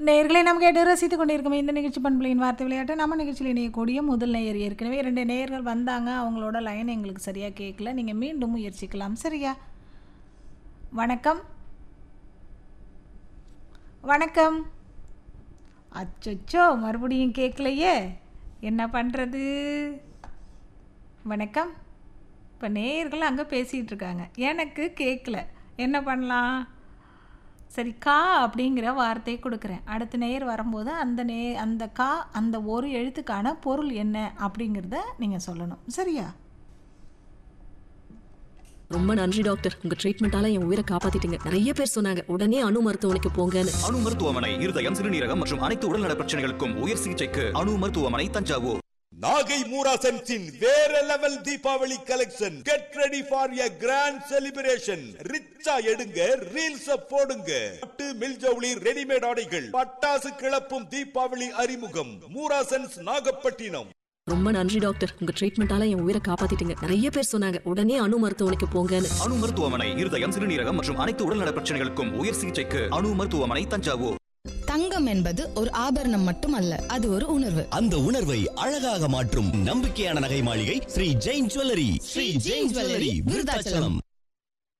நேயர்களை நாம் கேட்டு ரசித்துக் கொண்டிருக்கும் இந்த நிகழ்ச்சி பண்புகளின் வார்த்தை விளையாட்டு நம்ம நிகழ்ச்சியில் இணையக்கூடிய முதல் நேயர் ஏற்கனவே ரெண்டு நேயர்கள் வந்தாங்க அவங்களோட லைன் எங்களுக்கு சரியாக கேட்கல நீங்கள் மீண்டும் முயற்சிக்கலாம் சரியா வணக்கம் வணக்கம் அச்சச்சோ மறுபடியும் கேட்கலையே என்ன பண்ணுறது வணக்கம் இப்போ நேயர்கள் அங்கே பேசிகிட்டு இருக்காங்க எனக்கு கேட்கல என்ன பண்ணலாம் சரி கா அப்படிங்கிற வார்த்தையை கொடுக்குறேன் அடுத்த நேர் வரும்போது அந்த நே அந்த கா அந்த ஒரு எழுத்துக்கான பொருள் என்ன அப்படிங்கிறத நீங்கள் சொல்லணும் சரியா ரொம்ப நன்றி டாக்டர் உங்க ட்ரீட்மெண்டால என் உயிரை காப்பாத்திட்டீங்க நிறைய பேர் சொன்னாங்க உடனே அணு மருத்துவமனைக்கு போங்கன்னு அணு மருத்துவமனை இருதயம் சிறுநீரகம் மற்றும் அனைத்து உடல்நல பிரச்சனைகளுக்கும் உயர் சிகிச்சைக்கு அணு மருத்துவமனை தஞ்சாவூர் நாகை மூராசன்ஸின் வேற level Deepavali collection get ready for a grand celebration ரிச்சா எடுங்க ரீல்ஸ் போடுங்க பட்டு மில்ஜவுளி ரெடிமேட் ஆடைகள் பட்டாசு கிளப்பும் தீபாவளி அறிமுகம் மூராசன்ஸ் நாகப்பட்டினம் ரொம்ப நன்றி டாக்டர் உங்க ட்ரீட்மெண்டால என் உயிரை காப்பாத்திட்டீங்க நிறைய பேர் சொன்னாங்க உடனே அணு மருத்துவமனைக்கு போங்கன்னு அணு மருத்துவமனை இருதயம் சிறுநீரகம் மற்றும் அனைத்து உடல்நல பிரச்சனைகளுக்கும் உயர் சிகிச்சைக்கு அணு மருத்துவமனை தஞ்சாவூர் தங்கம் என்பது ஒரு ஆபரணம் மட்டுமல்ல அது ஒரு உணர்வு அந்த உணர்வை அழகாக மாற்றும் நம்பிக்கையான நகை மாளிகை ஸ்ரீ ஜெயின் ஜுவல்லரி ஸ்ரீ ஜெயின் ஜுவல்லரி விருதாச்சலம்